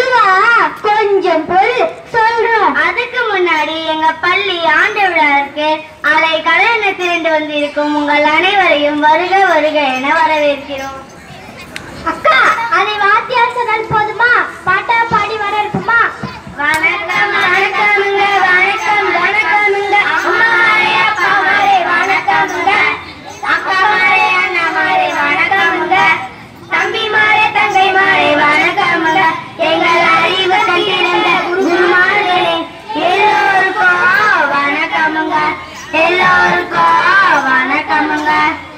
அதுவா கொஞ்சம் பொறு சொல்றோம் அதுக்கு முன்னாடி எங்க பள்ளி ஆண்டு விழாவிற்கு அலை கலன திரண்டு வந்திருக்கும் உங்கள் அனைவரையும் வருக வருக என வரவேற்கிறோம் அக்கா அதை வாத்தியார் சொன்னால் போதுமா பாட்டா பாடி வர இருக்குமா வணக்கம் வணக்கமுங்க வணக்கம் வணக்கமுங்க அம்மாரே அப்பாமாரே வணக்கமுங்க அக்காமாரே அண்ணாமாரே வணக்கமுங்க தம்பிமாரே தங்கைமாரே வணக்கமுங்க எங்கள் அறிவு கண்டிருந்த குருமார்களே எல்லோருக்கும் வணக்கமுங்க எல்லோருக்கும் வணக்கமுங்க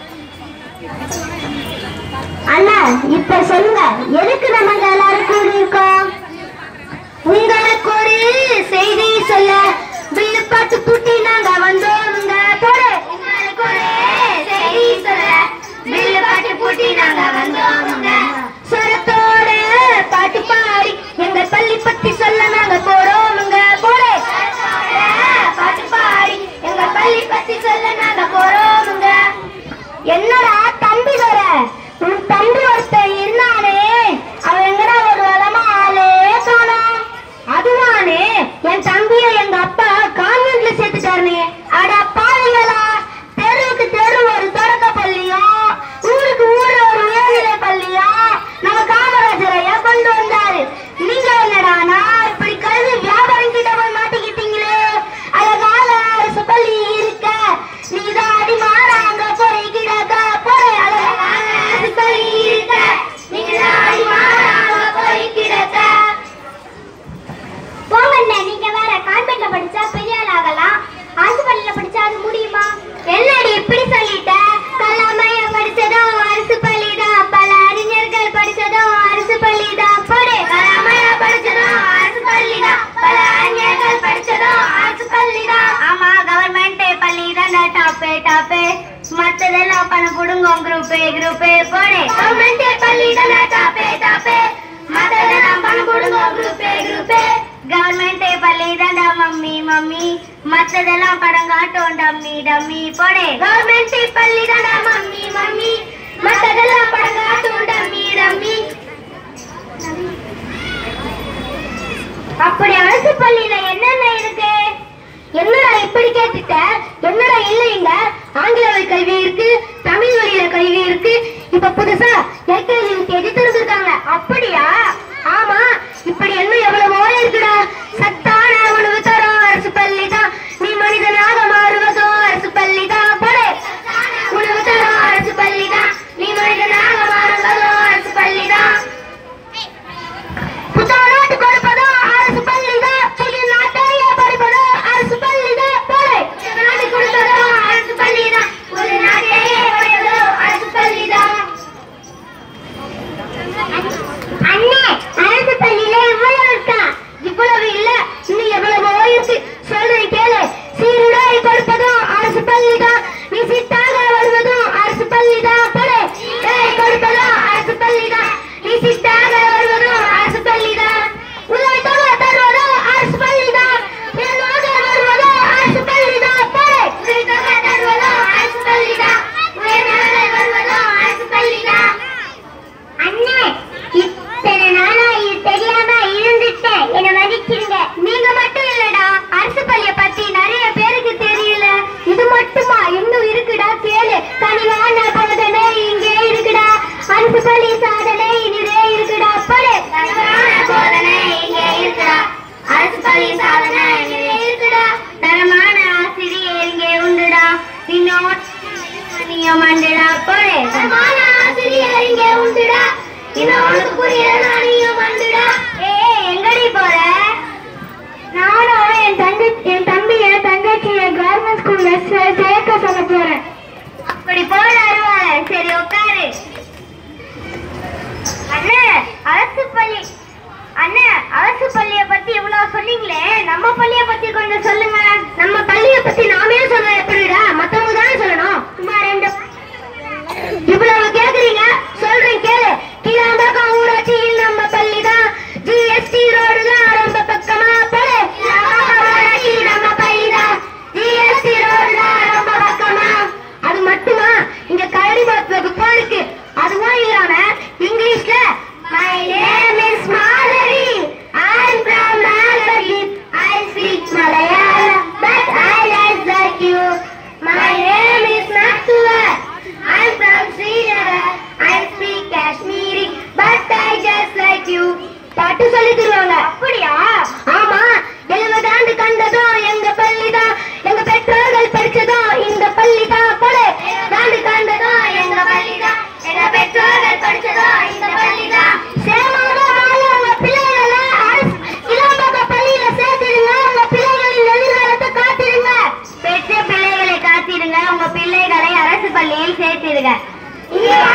அண்ணா இப்ப சொல்லுங்க எதுக்கு நம்ம இங்க எல்லாரும் கூடியிருக்கோம் உங்களுக்கு ஒரு செய்தி சொல்ல வில்லு பாட்டு பூட்டி நாங்க வந்தோமுங்க போடு உங்களுக்கு ஒரு செய்தி சொல்ல வில்லு பாட்டு பூட்டி நாங்க வந்தோமுங்க சொரத்தோட பாட்டு பாடி எங்க பள்ளி பத்தி சொல்ல நாங்க போறோமுங்க போடு பாட்டு பாடி எங்க பள்ளி பத்தி சொல்ல நாங்க போறோமுங்க என்னடா தம்பி வர உன் தம்பி ஒருத்தன் இருந்தானே அவன் எங்கடா ஒரு வளமா ஆளே காணோம் அதுவானே என் தம்பிய எங்க அப்பா கான்வென்ட்ல சேர்த்துட்டாருனே அட பாருங்களா தெருவுக்கு தெரு ஒரு தொடக்க பள்ளியும் ஊருக்கு ஊரு ஒரு உயர்நிலை பள்ளியும் நம்ம காமராஜர் ஐயா கொண்டு வந்தாரு நீங்க என்னடானா இப்படி கல்வி வியாபாரம் கிட்ட போய் மாட்டிக்கிட்டீங்களே அழகால அரசு பள்ளி இருக்க நீங்க தான் அடி மாறாங்க போறீங்க போறே அழகான அரசு பள்ளி இருக்க நீங்க தான் அடி மாறாங்க போறீங்க போங்கண்ணே நீங்க வேற கான்வென்ட்ல படிச்சா பெரிய ஆள் ஆகலாம் அரசு பள்ளியில படிச்சா அது முடியுமா என்னடி இப்படி சொல்லிட்ட கலாமையா படிச்சதும் அரசு பள்ளிதான் பல அறிஞர்கள் படிச்சதும் அரசு பள்ளிதான் போடு கலாமையா படிச்சதும் அரசு பள்ளிதான் பல அறிஞர்கள் படிச்சதும் அரசு பள்ளிதான் ஆமா கவர்மெண்ட் பள்ளி தான் டாப்பே டாப்பே மத்ததெல்லாம் பணம் புடுங்க குரூப் குரூப் போடு கவர்மெண்ட் பள்ளி தான் டாப்பே டாப்பே மத்ததெல்லாம் பணம் புடுங்க குரூப் குரூப் கவர்மெண்ட் பள்ளி தான்டா மம்மி மம்மி மத்ததெல்லாம் படம் காட்டும் டம்மி டம்மி போடே கவர்மெண்ட் பள்ளி தான்டா மம்மி மம்மி மத்ததெல்லாம் படம் காட்டும் டம்மி டம்மி அப்படி அரசு பள்ளியில என்னென்ன இருக்கு என்னடா இப்படி கேட்டுட்ட என்னடா இல்லைங்க ஆங்கில வழி கல்வி இருக்கு தமிழ் வழியில கல்வி இருக்கு இப்ப புதுசா எல்கேஜி யூகேஜி திறந்துருக்காங்க அப்படியா ஆமா இப்படி இன்னும் எவ்வளவோ இருக்குடா சத்தான உணவு தரும் அரசு பள்ளி தான் நீ மனிதனாக மாறுவதும் அரசு பள்ளி தான் போடு உணவு தரும் அரசு பள்ளி தான் நீ மனிதனாக மாறுவதும் அரசு பள்ளி தான் புத்தாநாட்டு கொடுப்பதும் அரசு பள்ளிதான் புதிய நாட்டையே படிப்பதும் அரசு பள்ளிதான் போடு நாட்டு கொடுப்பதும் அரசு பள்ளிதான் ஒரு நாட்டையே படிப்பதும் அரசு பள்ளிதான் அண்ணே அரசு பள்ளியில இவ்வளவு இருக்கா இவ்வளவு இல்ல இன்னும் எவ்வளவோ இருக்கு சொல்றேன் கேளு சீருடாய் கொடுப்பதும் அரசு பள்ளிதான் நீ சித்தாக வருவதும் அரசு பள்ளிதான் போடு ஏய் கொடுப்பதும் அரசு பள்ளிதான் நீ சித்தாக வருவதும் அரசு பள்ளிதான் உதவி தொகை தருவதும் அரசு பள்ளிதான் வேணுமாக வருவதும் அரசு பள்ளிதான் போடு உதவி தொகை தருவதும் அரசு பள்ளிதான் வேணுமாக வருவதும் அரசு பள்ளிதான் அண்ணே இத்தனை நாளா இது தெரியாம இருந்துட்டேன் என்ன மன்னிச்சிருங்க நீங்க மட்டும் இல்லடா அரசு பள்ளிய பத்தி நிறைய பேருக்கு தெரியல இது மட்டுமா இன்னும் இருக்குடா கேளு கனிவான போதனை இங்கே இருக்குடா அரசு பள்ளி சாதனை இனிதே இருக்குடா படு கனிவான போதனை இங்கே இருக்குடா அரசு பள்ளி சாதனை இனிதே இருக்குடா தரமான ஆசிரியர் இங்கே உண்டுடா இன்னும் நீயும் மண்டடா போடு தரமான ஆசிரியர் இங்கே உண்டுடா இன்னும் உனக்கு புரியல நீயும் மண்டடா ஏய் எங்கடி போற நானும் என் தங்கச்சி என் தம்பிய தங்கச்சிய கவர்மெண்ட் ஸ்கூல்ல சேர்க்க சொல்ல போறேன் அப்படி போட அருவாள சரி உட்காரு அண்ணே அரசு பள்ளி அண்ணே அரசு பள்ளிய பத்தி இவ்வளவு சொன்னீங்களே நம்ம பள்ளிய பத்தி கொஞ்சம் சொல்லுங்க நம்ம பள்ளிய பத்தி நாமே சொல்ல எப்படிடா மத்தவங்க தானே சொல்லணும் சும்மா ரெண்டு இவ்வளவு கேக்குறீங்க சொல்றேன் கேளு கீழாம்பாக்கம் ஊராட்சியில் நம்ம பள்ளி தான் ஜிஎஸ்டி ரோடு தான் ரொம்ப பக்கமா போடு ஊராட்சி நம்ம பள்ளி தான் ஜிஎஸ்டி ரோடு தான் ரொம்ப பக்கமா அது மட்டுமா இங்க கரடி வகுப்பு இருக்கு அதுவும் இல்லாம இங்கிலீஷ்ல மை நேம் இஸ் மாதவி சொல்லுவாங்க அப்படியா ஆமா எழுபது ஆண்டு கண்டதும் எங்க பள்ளிதான் எங்க பெற்றோர்கள் படிச்சதும் இந்த பள்ளிதான் கொடு ஆண்டு கண்டதும் எங்க பள்ளிதான் எங்க பெற்றோர்கள் படிச்சதும் இந்த பள்ளிதான் சேமாக வாழ உங்க பிள்ளைகளை அரசு இளம்பக பள்ளியில சேர்த்திடுங்க உங்க பிள்ளைகளின் எதிர்காலத்தை காத்திடுங்க பெற்ற பிள்ளைகளை காத்திடுங்க உங்க பிள்ளைகளை அரசு பள்ளியில் சேர்த்திடுங்க